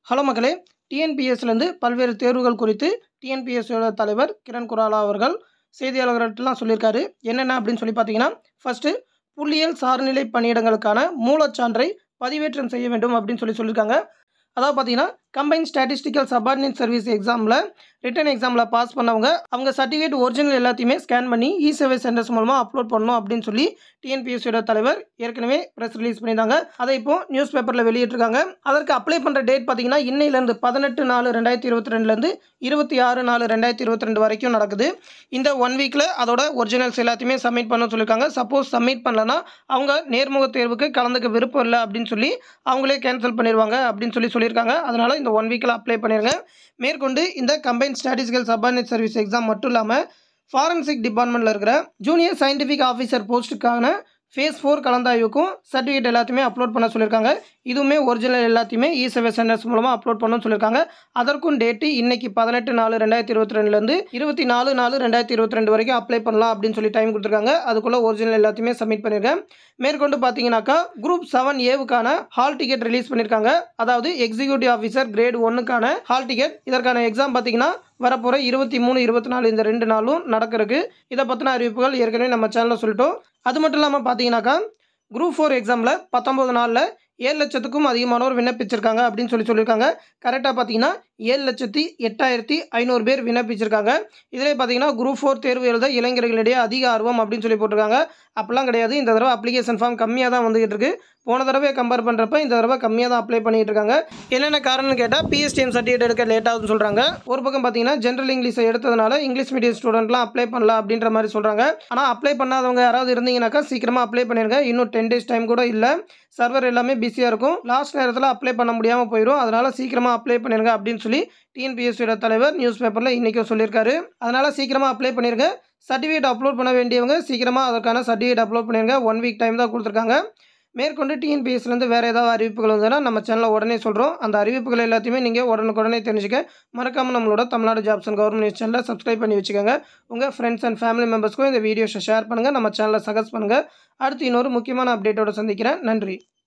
hello மக்களே டிஎன்பிஎஸ்லேருந்து பல்வேறு தேர்வுகள் குறித்து டிஎன்பிஎஸ்சியோட தலைவர் கிரண் குராலா அவர்கள் செய்தியாளர்கள்ட்டலாம் சொல்லியிருக்காரு என்னென்ன அப்படின்னு சொல்லி பார்த்தீங்கன்னா ஃபஸ்ட்டு புள்ளியியல் சார்நிலை பணியிடங்களுக்கான மூலச்சான்றை பதிவேற்றம் செய்ய வேண்டும் அப்படின்னு சொல்லி சொல்லியிருக்காங்க அதாவது பார்த்தீங்கன்னா கம்பைன் ஸ்டாட்டிஸ்டிக்கல் சபார்டினேட் சர்வீஸ் எக்ஸாமில் ரிட்டன் எக்ஸாமில் பாஸ் பண்ணவங்க அவங்க சர்டிஃபிகேட் ஒரிஜினல் எல்லாத்தையுமே ஸ்கேன் பண்ணி இ சேவை சென்டர்ஸ் மூலமாக அப்லோட் பண்ணணும் அப்படின்னு சொல்லி டிஎன்பிஎஸ்சியோட தலைவர் ஏற்கனவே ப்ரெஸ் ரிலீஸ் பண்ணியிருந்தாங்க அதை இப்போ நியூஸ் பேப்பரில் வெளியிட்டிருக்காங்க அதற்கு அப்ளை பண்ணுற டேட் பார்த்தீங்கன்னா இன்னையிலேருந்து பதினெட்டு நாலு ரெண்டாயிரத்தி இருபத்தி ரெண்டுலேருந்து இருபத்தி ஆறு நாலு ரெண்டாயிரத்தி இருபத்தி ரெண்டு வரைக்கும் நடக்குது இந்த ஒன் வீக்கில் அதோட ஒரிஜினல்ஸ் எல்லாத்தையுமே சப்மிட் பண்ண சொல்லியிருக்காங்க சப்போஸ் சப்மிட் பண்ணலன்னா அவங்க நேர்முக தேர்வுக்கு கலந்துக்க விருப்பம் இல்லை அப்படின்னு சொல்லி அவங்களே கேன்சல் பண்ணிடுவாங்க அப்படின்னு சொல்லி சொல்லியிருக்காங்க அதனால் இந்த ஒன் வீக்கில் அப்ளை பண்ணிடுங்க மேற்கொண்டு இந்த combine statistical subordinate service exam மட்டும் இல்லாமல் ஃபாரன்சிக் டிபார்ட்மெண்ட்டில் இருக்கிற ஜூனியர் சயின்டிஃபிக் ஆஃபீஸர் போஸ்ட்டுக்கான ஃபேஸ் ஃபோர் கலந்தாய்வுக்கும் சர்டிஃபிகேட் எல்லாத்தையுமே அப்லோட் பண்ண சொல்லியிருக்காங்க இதுவுமே ஒரிஜினல் எல்லாத்தையுமே இ சேவை சென்டர்ஸ் மூலமாக அப்லோட் பண்ணணும்னு சொல்லியிருக்காங்க அதற்கும் டேட்டு இன்னைக்கு பதினெட்டு நாலு ரெண்டாயிரத்தி இருபத்தி ரெண்டுலேருந்து இருபத்தி நாலு நாலு ரெண்டாயிரத்தி இருபத்தி ரெண்டு வரைக்கும் அப்ளை பண்ணலாம் அப்படின்னு சொல்லி டைம் கொடுத்துருக்காங்க அதுக்குள்ளே ஒரிஜினல் எல்லாத்தையுமே சப்மிட் பண்ணியிருக்கேன் மேற்கொண்டு பார்த்தீங்கன்னாக்கா குரூப் செவன் ஏவுக்கான ஹால் டிக்கெட் ரிலீஸ் பண்ணியிருக்காங்க அதாவது எக்ஸிக்யூட்டிவ் ஆஃபீஸர் கிரேட் ஒன்னுக்கான ஹால் டிக்கெட் இதற்கான எக்ஸாம் பார்த்தீங்கன்னா வரப்போகிற இருபத்தி மூணு இருபத்தி நாலு இந்த ரெண்டு நாளும் நடக்கிறதுக்கு இதை பற்றின அறிவிப்புகள் ஏற்கனவே நம்ம சேனலில் சொல்லிட்டோம் அது மட்டும் இல்லாமல் பார்த்தீங்கன்னாக்கா குரூப் ஃபோர் எக்ஸாமில் பத்தொம்பது நாளில் ஏழு லட்சத்துக்கும் அதிகமானோர் விண்ணப்பிச்சிருக்காங்க அப்படின்னு சொல்லி சொல்லியிருக்காங்க கரெக்டாக பார்த்தீங்கன்னா ஏழு லட்சத்தி எட்டாயிரத்தி ஐநூறு பேர் விண்ணப்பிச்சிருக்காங்க இதிலே பார்த்தீங்கன்னா குரூப் ஃபோர் தேர்வு எழுத இளைஞர்களிடையே அதிக ஆர்வம் அப்படின்னு சொல்லி போட்டிருக்காங்க அப்படிலாம் கிடையாது இந்த தடவை அப்ளிகேஷன் ஃபார்ம் கம்மியாக தான் வந்துகிட்டு இருக்கு போன தடவை கம்பேர் பண்ணுறப்ப இந்த தடவை கம்மியாக தான் அப்ளை பண்ணிட்டு இருக்காங்க என்னென்ன காரணம்னு கேட்டால் பிஎஸ்டிஎம் சர்டிஃபிகேட் எடுக்க லேட் ஆகுதுன்னு சொல்கிறாங்க ஒரு பக்கம் பார்த்தீங்கன்னா ஜென்ரல் இங்கிலீஷை எடுத்ததுனால இங்கிலீஷ் மீடியம் ஸ்டூடெண்ட்லாம் அப்ளை பண்ணலாம் அப்படின்ற மாதிரி சொல்கிறாங்க ஆனால் அப்ளை பண்ணாதவங்க யாராவது இருந்தீங்கன்னாக்கா சீக்கிரமாக அப்ளை பண்ணிருங்க இன்னும் டென் டேஸ் டைம் கூட இல்லை சர்வர் எல்லாமே பிஸியாக இருக்கும் லாஸ்ட் நேரத்தில் அப்ளை பண்ண முடியாமல் போயிடும் அதனால் சீக்கிரமாக அப்ளை பண்ணிருங்க அப்படின்னு சொல்லி டிஎன்பிஎஸ்சியோட தலைவர் நியூஸ் பேப்பரில் இன்றைக்கும் சொல்லியிருக்காரு அதனால் சீக்கிரமாக அப்ளை பண்ணிருங்க சர்டிஃபிகேட் அப்லோட் பண்ண வேண்டியவங்க சீக்கிரமாக அதற்கான சர்டிஃபிகேட் அப்லோட் பண்ணிருங்க ஒன் வீக் டைம் தான் கொடுத்துருக்காங்க மேற்கொண்டு டிஎன்பிஎஸ்லேருந்து வேறு ஏதாவது அறிவிப்புகள் வந்ததுன்னா நம்ம சேனலில் உடனே சொல்கிறோம் அந்த அறிவிப்புகள் எல்லாத்தையுமே நீங்கள் உடனுக்குடனே தெரிஞ்சுக்க மறக்காமல் நம்மளோட Tamil Nadu jobs and government news சேனலை சப்ஸ்கிரைப் பண்ணி வச்சுக்கோங்க உங்கள் ஃப்ரெண்ட்ஸ் அண்ட் ஃபேமிலி மெம்பர்ஸ்க்கும் இந்த வீடியோஸை ஷேர் பண்ணுங்கள் நம்ம சேனலை சஜஸ்ட் பண்ணுங்கள் அடுத்து இன்னொரு முக்கியமான அப்டேட்டோட சந்திக்கிறேன் நன்றி